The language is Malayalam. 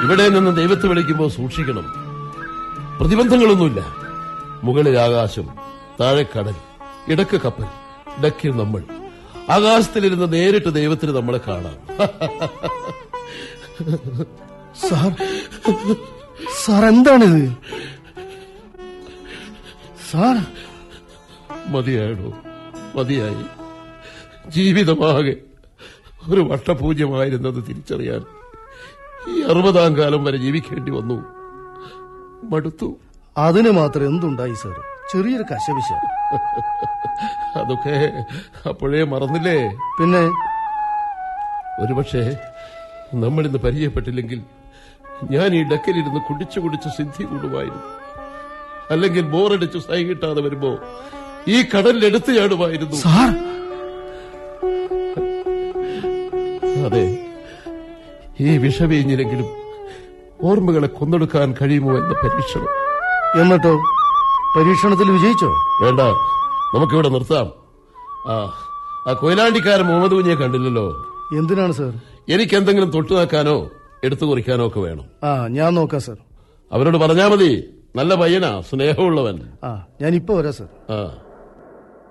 ഇവിടെ നിന്ന് ദൈവത്തെ വിളിക്കുമ്പോൾ സൂക്ഷിക്കണം പ്രതിബന്ധങ്ങളൊന്നുമില്ല മുകളിൽ ആകാശം താഴെ കടൽ ഇടക്ക് കപ്പൽ ഇടയ്ക്ക് നമ്മൾ ആകാശത്തിലിരുന്ന് നേരിട്ട് ദൈവത്തിന് നമ്മളെ കാണാം സാർ സാർ എന്താണിത് സാർ മതിയായിടോ മതിയായി ജീവിതമാകെ ഒരു വട്ടപൂജ്യമായിരുന്നത് തിരിച്ചറിയാൻ ഈ അറുപതാം കാലം വരെ ജീവിക്കേണ്ടി വന്നു മടുത്തു അതിന് മാത്രം എന്തുണ്ടായി സാർ ചെറിയൊരു കശപിശ അതൊക്കെ അപ്പോഴേ മറന്നില്ലേ പിന്നെ ഒരുപക്ഷെ നമ്മളിന്ന് പരിചയപ്പെട്ടില്ലെങ്കിൽ ഞാൻ ഈ ഡക്കലിരുന്ന് കുടിച്ചു കുടിച്ച് സിദ്ധി കൂടുമായിരുന്നു അല്ലെങ്കിൽ ബോറടിച്ച് സൈ കിട്ടാതെ വരുമ്പോ ഈ കടലിലെടുത്ത് ചാടുമായിരുന്നു സാർ അതെ ഈ വിഷവീഞ്ഞിലെങ്കിലും ഓർമ്മകളെ കൊന്നെടുക്കാൻ കഴിയുമോ എന്ന പരീക്ഷണം എന്നിട്ടോ പരീക്ഷണത്തിൽ വിജയിച്ചോ വേണ്ട നമുക്കിവിടെ നിർത്താം ആ ആ കൊയിലാണ്ടിക്കാരൻ മുഹമ്മദ് കുഞ്ഞെ കണ്ടില്ലല്ലോ എന്തിനാണ് സാർ എനിക്ക് എന്തെങ്കിലും തൊട്ടു നോക്കാനോ എടുത്തു കുറിക്കാനോ ഒക്കെ വേണം ആ ഞാൻ നോക്കാം സാർ അവരോട് പറഞ്ഞാ മതി നല്ല പയ്യനാ സ്നേഹമുള്ളവൻ ആ ഞാൻ ഇപ്പൊ വരാം സാർ ആ